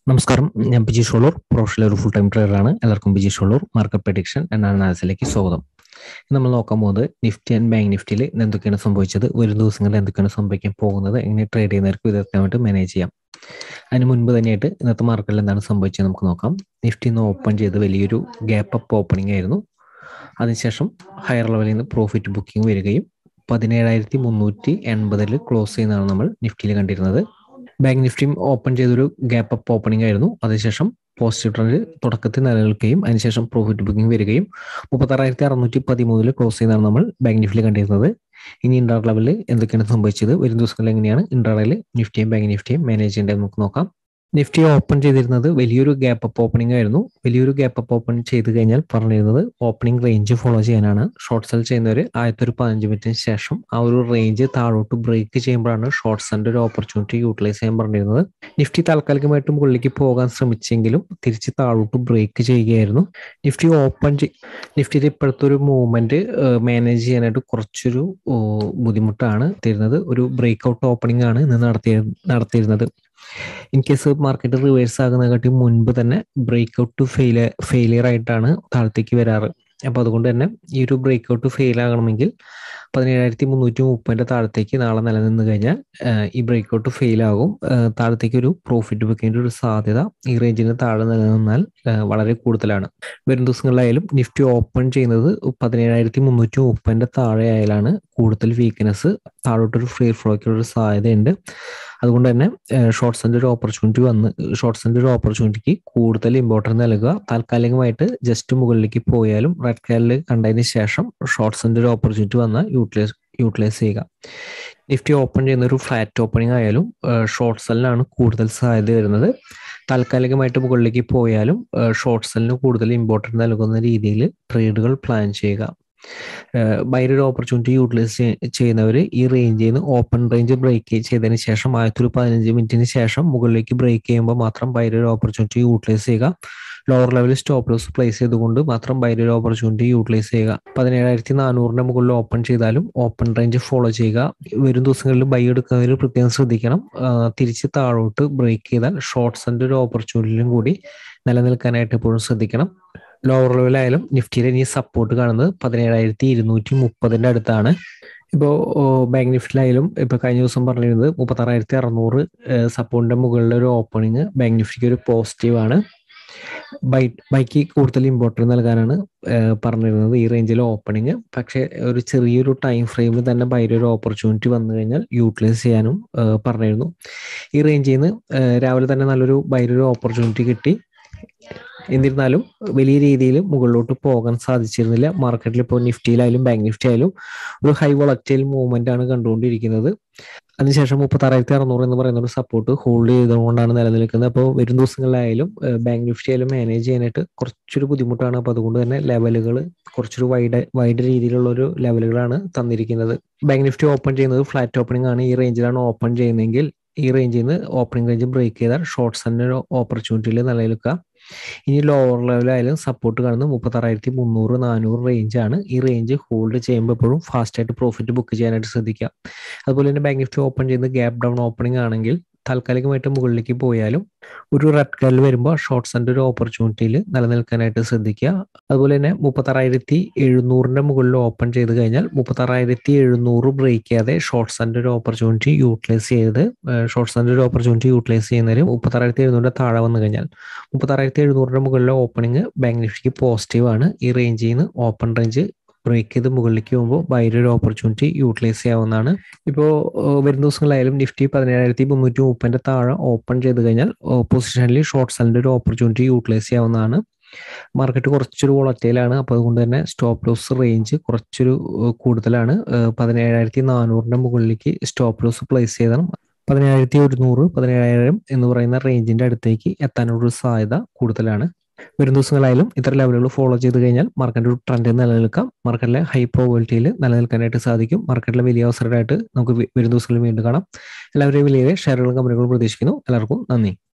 നമസ്കാരം ഞാൻ ബിജി ഷോളൂർ പ്രൊഫഷണൽ ഒരു ഫുൾ ടൈം ട്രേഡറാണ് എല്ലാവർക്കും ബിജി ഷോളൂർ മാർക്കറ്റ് പ്രഡിക്ഷൻ എന്ന അനാലിസിലേക്ക് സ്വാഗതം ഇന്ന് നമ്മൾ നോക്കാൻ പോകുന്നത് നിഫ്റ്റി ആൻഡ് ബാങ്ക് നിഫ്റ്റിയിൽ എന്തൊക്കെയാണ് സംഭവിച്ചത് വരും ദിവസങ്ങളിൽ എന്തൊക്കെയാണ് സംഭവിക്കാൻ പോകുന്നത് എങ്ങനെ ട്രേഡ് ചെയ്യുന്നവർക്ക് വിദഗ്ധമായിട്ട് മാനേജ് ചെയ്യാം അതിന് മുൻപ് തന്നെയായിട്ട് ഇന്നത്തെ മാർക്കറ്റിൽ എന്താണ് സംഭവിച്ചത് നമുക്ക് നോക്കാം നിഫ്റ്റി ഇന്ന് ഓപ്പൺ ചെയ്ത് വലിയൊരു ഗ്യാപ്പ് അപ്പ് ഓപ്പണിംഗ് ആയിരുന്നു അതിനുശേഷം ഹയർ ലെവലിൽ നിന്ന് പ്രോഫിറ്റ് ബുക്കിംഗ് വരികയും പതിനേഴായിരത്തി മുന്നൂറ്റി എൺപതിൽ ക്ലോസ് ചെയ്യുന്നതാണ് നമ്മൾ നിഫ്റ്റിയിൽ കണ്ടിരുന്നത് ബാങ്ക് നിഫ്റ്റിയും ഓപ്പൺ ചെയ്തൊരു ഗ്യാപ്പ് അപ്പ് ഓപ്പണിംഗ് ആയിരുന്നു അതിനുശേഷം പോസിറ്റീവ് ട്രെൻഡ് തുടക്കത്തിൽ നിലനിൽക്കുകയും അതിനുശേഷം പ്രോഫിറ്റ് ബുക്കിംഗ് വരികയും മുപ്പത്താറായിരത്തി അറുന്നൂറ്റി പതിമൂന്നിൽ ക്ലോസ് ചെയ്യുന്നതാണ് നമ്മൾ ബാങ്ക് നിഫ്റ്റിയിൽ കണ്ടിരുന്നത് ഇനി ഇൻട്രാ ലെവലിൽ എന്തൊക്കെയാണ് സംഭവിച്ചത് വരും ദിവസങ്ങളിൽ എങ്ങനെയാണ് ഇൻട്രാഡയിൽ നിഫ്റ്റിയും ബാങ്ക് നിഫ്റ്റിയും മാനേജ് ചെയ്യേണ്ടത് നമുക്ക് നോക്കാം നിഫ്റ്റി ഓപ്പൺ ചെയ്തിരുന്നത് വലിയൊരു ഗ്യാപ്പ് അപ്പ് ഓപ്പണിംഗ് ആയിരുന്നു വലിയൊരു ഗ്യാപ്പ് അപ്പ് ഓപ്പൺ ചെയ്ത് കഴിഞ്ഞാൽ പറഞ്ഞിരുന്നത് ഓപ്പണിംഗ് റേഞ്ച് ഫോളോ ചെയ്യാനാണ് ഷോർട്ട് സെൽ ചെയ്യുന്നവർ ആദ്യത്തെ ഒരു പതിനഞ്ച് മിനിറ്റിന് ശേഷം ആ ഒരു റേഞ്ച് താഴോട്ട് ബ്രേക്ക് ചെയ്യുമ്പോഴാണ് ഷോർട്ട് സെല്ലിന്റെ ഒരു ഓപ്പർച്യൂണിറ്റി യൂട്ടിലൈസ് ചെയ്യാൻ പറഞ്ഞിരുന്നത് നിഫ്റ്റി താൽക്കാലികമായിട്ട് മുകളിലേക്ക് പോകാൻ ശ്രമിച്ചെങ്കിലും തിരിച്ച് താഴോട്ട് ബ്രേക്ക് ചെയ്യുകയായിരുന്നു നിഫ്റ്റി ഓപ്പൺ നിഫ്റ്റിയുടെ ഇപ്പോഴത്തെ ഒരു മൂവ്മെന്റ് മാനേജ് ചെയ്യാനായിട്ട് കുറച്ചൊരു ബുദ്ധിമുട്ടാണ് തരുന്നത് ഒരു ബ്രേക്ക് ഔട്ട് ഓപ്പണിംഗ് ആണ് ഇന്ന് നടത്തിയ നടത്തിയിരുന്നത് ഇൻ കേസ് മാർക്കറ്റ് റിവേഴ്സ് ആകുന്നതിനെക്കാട്ടി മുൻപ് തന്നെ ബ്രേക്ക് ഔട്ട് ഫെയിലിയർ ഫെയിലിയർ ആയിട്ടാണ് താഴത്തേക്ക് വരാറ് അപ്പൊ അതുകൊണ്ട് തന്നെ ഈ ഒരു ബ്രേക്ക് ഔട്ട് ഫെയിൽ ആകണമെങ്കിൽ പതിനേഴായിരത്തി മുന്നൂറ്റി മുപ്പതിന്റെ താഴത്തേക്ക് നാളെ നിലനിന്ന് കഴിഞ്ഞാൽ ഈ ബ്രേക്ക് ഔട്ട് ഫെയിൽ ആകും താഴത്തേക്ക് ഒരു പ്രോഫിറ്റ് ബുക്കിന്റെ ഒരു സാധ്യത ഈ റേഞ്ചിന് താഴെ നിലനിന്നാൽ വളരെ കൂടുതലാണ് വരും ദിവസങ്ങളിലായാലും നിഫ്റ്റി ഓപ്പൺ ചെയ്യുന്നത് പതിനേഴായിരത്തി മുന്നൂറ്റി മുപ്പതിന്റെ താഴെ ആയാലാണ് കൂടുതൽ വീക്ക്നെസ് താഴോട്ടൊരു ഫ്രീ ഫ്ലോയ്ക്ക് ഒരു സാധ്യതയുണ്ട് അതുകൊണ്ട് തന്നെ ഷോർട്ട്സിന്റെ ഒരു ഓപ്പർച്യൂണിറ്റി വന്ന് ഷോർട്ട്സിന്റെ ഒരു ഓപ്പർച്യൂണിറ്റിക്ക് കൂടുതൽ ഇമ്പോർട്ടൻസ് നൽകുക താൽക്കാലികമായിട്ട് ജസ്റ്റ് മുകളിലേക്ക് പോയാലും റെഡ് കാലിൽ കണ്ടതിന് ശേഷം ഷോർട്ട്സിന്റെ ഒരു ഓപ്പർച്യൂണിറ്റി വന്നാൽ യൂട്ടിലൈസ് യൂട്ടിലൈസ് ചെയ്യുക നിഫ്റ്റി ഓപ്പൺ ചെയ്യുന്ന ഒരു ഫ്ലാറ്റ് ഓപ്പണിംഗ് ആയാലും ഷോർട്ട് സെല്ലിനാണ് കൂടുതൽ സാധ്യത വരുന്നത് താൽക്കാലികമായിട്ട് മുകളിലേക്ക് പോയാലും ഷോർട്ട് സെല്ലിന് കൂടുതൽ ഇമ്പോർട്ടൻസ് നൽകുന്ന രീതിയിൽ ട്രേഡുകൾ പ്ലാൻ ചെയ്യുക ബൈരൊരു ഓപ്പർച്യൂണിറ്റി യൂട്ടിലൈസ് ചെയ്യുന്നവർ ഈ റേഞ്ചിൽ നിന്ന് ഓപ്പൺ റേഞ്ച് ബ്രേക്ക് ചെയ്തതിന് ശേഷം ആയിരത്തി ഒരു പതിനഞ്ച് മിനിറ്റിന് ശേഷം മുകളിലേക്ക് ബ്രേക്ക് ചെയ്യുമ്പോൾ മാത്രം ബൈരൊരു ഓപ്പർച്യൂണിറ്റി യൂട്ടിലൈസ് ചെയ്യുക ലോവർ ലെവലിൽ സ്റ്റോപ്പ് ലോസ് പ്ലേസ് ചെയ്തുകൊണ്ട് മാത്രം ബൈരൊരു ഓപ്പർച്യൂണിറ്റി യൂട്ടിലൈസ് ചെയ്യുക പതിനേഴായിരത്തി നാനൂറിന്റെ മുകളിൽ ഓപ്പൺ ചെയ്താലും ഓപ്പൺ റേഞ്ച് ഫോളോ ചെയ്യുക വരും ദിവസങ്ങളിൽ ബൈ എടുക്കുന്നതിൽ പ്രത്യേകം ശ്രദ്ധിക്കണം തിരിച്ച് താഴോട്ട് ബ്രേക്ക് ചെയ്താൽ ഷോർട്ട്സിന്റെ ഒരു ഓപ്പർച്യൂണിറ്റിയിലും കൂടി നിലനിൽക്കാനായിട്ട് എപ്പോഴും ശ്രദ്ധിക്കണം ലോവർ ലെവലായാലും നിഫ്റ്റിയിലെ ഇനി സപ്പോർട്ട് കാണുന്നത് പതിനേഴായിരത്തി ഇരുന്നൂറ്റി മുപ്പതിന്റെ അടുത്താണ് ഇപ്പോൾ ബാങ്ക് നിഫ്റ്റിലായാലും ഇപ്പോൾ കഴിഞ്ഞ ദിവസം പറഞ്ഞിരുന്നത് മുപ്പത്താറായിരത്തി അറുന്നൂറ് സപ്പോർട്ടിന്റെ മുകളിലെ ഒരു ഓപ്പണിങ് ബാങ്ക് നിഫ്റ്റിക്ക് ഒരു പോസിറ്റീവ് ആണ് ബൈ ബൈക്ക് കൂടുതൽ ഇമ്പോർട്ടൻസ് നൽകാനാണ് പറഞ്ഞിരുന്നത് ഈ റേഞ്ചിലെ ഓപ്പണിങ് പക്ഷേ ഒരു ചെറിയൊരു ടൈം ഫ്രെയിമിൽ തന്നെ ബൈയുടെ ഒരു ഓപ്പർച്യൂണിറ്റി വന്നു കഴിഞ്ഞാൽ യൂട്ടിലൈസ് ചെയ്യാനും പറഞ്ഞിരുന്നു ഈ റേഞ്ചിൽ നിന്ന് രാവിലെ തന്നെ നല്ലൊരു ബൈയുടെ ഒരു ഓപ്പർച്യൂണിറ്റി കിട്ടി എന്നിരുന്നാലും വലിയ രീതിയിൽ മുകളിലോട്ട് പോകാൻ സാധിച്ചിരുന്നില്ല മാർക്കറ്റിൽ ഇപ്പോൾ നിഫ്റ്റിയിലായാലും ബാങ്ക് നിഫ്റ്റി ആയാലും ഒരു ഹൈ വോളക്റ്റൈൽ മൂവ്മെന്റ് ആണ് കണ്ടുകൊണ്ടിരിക്കുന്നത് അതിനുശേഷം മുപ്പത്താറായിരത്തി അറുന്നൂറ് എന്ന് പറയുന്ന ഒരു സപ്പോർട്ട് ഹോൾഡ് ചെയ്തുകൊണ്ടാണ് നിലനിൽക്കുന്നത് അപ്പോൾ വരും ദിവസങ്ങളിലായാലും ബാങ്ക് നിഫ്റ്റി ആയാലും മാനേജ് ചെയ്യാനായിട്ട് കുറച്ചൊരു ബുദ്ധിമുട്ടാണ് അപ്പോൾ അതുകൊണ്ട് തന്നെ ലെവലുകൾ കുറച്ചൊരു വൈഡ് വൈഡ് രീതിയിലുള്ള ഒരു ലെവലുകളാണ് തന്നിരിക്കുന്നത് ബാങ്ക് നിഫ്റ്റി ഓപ്പൺ ചെയ്യുന്നത് ഫ്ലാറ്റ് ഓപ്പണിംഗ് ആണ് ഈ റേഞ്ചിലാണ് ഓപ്പൺ ചെയ്യുന്നതെങ്കിൽ ഈ റേഞ്ചിൽ നിന്ന് ഓപ്പണിംഗ് റേഞ്ച് ബ്രേക്ക് ചെയ്താൽ ഷോർട്ട്സിന്റെ ഒരു ഓപ്പർച്യൂണിറ്റിയിൽ നിലനിൽക്കുക ഇനി ലോവർ ലെവലായാലും സപ്പോർട്ട് കാണുന്നത് മുപ്പത്താറായിരത്തി മുന്നൂറ് നാനൂറ് റേഞ്ച് ആണ് ഈ റേഞ്ച് ഹോൾഡ് ചെയ്യുമ്പോൾ എപ്പോഴും ഫാസ്റ്റ് ആയിട്ട് പ്രോഫിറ്റ് ബുക്ക് ചെയ്യാനായിട്ട് ശ്രദ്ധിക്കുക അതുപോലെ തന്നെ ബാങ്ക് നിഫ്റ്റി ഓപ്പൺ ചെയ്യുന്നത് ഗ്യാപ് ഡൗൺ ഓപ്പണിംഗ് ആണെങ്കിൽ താൽക്കാലികമായിട്ട് മുകളിലേക്ക് പോയാലും ഒരു റെഡ് കാലിൽ വരുമ്പോൾ ഷോർട്ട്സിന്റെ ഒരു ഓപ്പർച്യൂണിറ്റിയിൽ നിലനിൽക്കാനായിട്ട് ശ്രദ്ധിക്കുക അതുപോലെ തന്നെ മുപ്പത്താറായിരത്തി എഴുന്നൂറിന്റെ മുകളിൽ ഓപ്പൺ ചെയ്ത് കഴിഞ്ഞാൽ മുപ്പത്താറായിരത്തി എഴുന്നൂറ് ബ്രേക്ക് ചെയ്യാതെ ഷോർട്ട്സിന്റെ ഒരു ഓപ്പർച്യൂണിറ്റി യൂട്ടിലൈസ് ചെയ്ത് ഷോർട്ട്സിന്റെ ഒരു ഓപ്പർച്യൂണിറ്റി യൂട്ടിലൈസ് ചെയ്യുന്നതിന് മുപ്പത്താറായിരത്തി എഴുന്നൂറിന്റെ താഴെ വന്നു കഴിഞ്ഞാൽ മുപ്പത്താറായിരത്തി എഴുന്നൂറിന്റെ മുകളിലെ ഓപ്പണിംഗ് ബാങ്ക് നിഫ്റ്റിക്ക് പോസിറ്റീവ് ആണ് ഈ റേഞ്ചിൽ നിന്ന് ഓപ്പൺ റേഞ്ച് ബ്രേക്ക് ചെയ്ത് മുകളിലേക്ക് പോകുമ്പോൾ ബൈര ഒരു ഓപ്പർച്യൂണിറ്റി യൂട്ടിലൈസ് ചെയ്യാവുന്നതാണ് ഇപ്പോൾ വരും ദിവസങ്ങളായാലും നിഫ്റ്റി പതിനേഴായിരത്തി മുന്നൂറ്റി മുപ്പതിന്റെ താഴെ ഓപ്പൺ ചെയ്ത് കഴിഞ്ഞാൽ പൊസിഷനിൽ ഷോർട്ട് സെല്ലിന്റെ ഒരു ഓപ്പർച്യൂണിറ്റി യൂട്ടിലൈസ് ചെയ്യാവുന്നതാണ് മാർക്കറ്റ് കുറച്ചൊരു വോളറ്റൈലാണ് അപ്പോൾ അതുകൊണ്ട് തന്നെ സ്റ്റോപ്പ് ലോസ് റേഞ്ച് കുറച്ചൊരു കൂടുതലാണ് പതിനേഴായിരത്തി നാനൂറിന്റെ മുകളിലേക്ക് സ്റ്റോപ്പ് ലോസ് പ്ലേസ് ചെയ്തണം പതിനേഴായിരത്തി ഒരുന്നൂറ് പതിനേഴായിരം എന്ന് പറയുന്ന റേഞ്ചിന്റെ അടുത്തേക്ക് എത്താനുള്ള സാധ്യത കൂടുതലാണ് വരും ദിവസങ്ങളായാലും ഇത്തര ലെവലുകൾ ഫോളോ ചെയ്ത് കഴിഞ്ഞാൽ മാർക്കറ്റ് ഒരു ട്രെൻഡ് നിലനിൽക്കാം മാർക്കറ്റിലെ ഹൈ പ്രോബിലിറ്റിയിൽ നിലനിൽക്കാനായിട്ട് സാധിക്കും മാർക്കറ്റിലെ വലിയ അവസരമായിട്ട് നമുക്ക് വരും ദിവസങ്ങളിൽ വീണ്ടും കാണാം എല്ലാവരെയും വലിയ ഷെയറുകളും കമ്പനികളും പ്രതീക്ഷിക്കുന്നു എല്ലാവർക്കും നന്ദി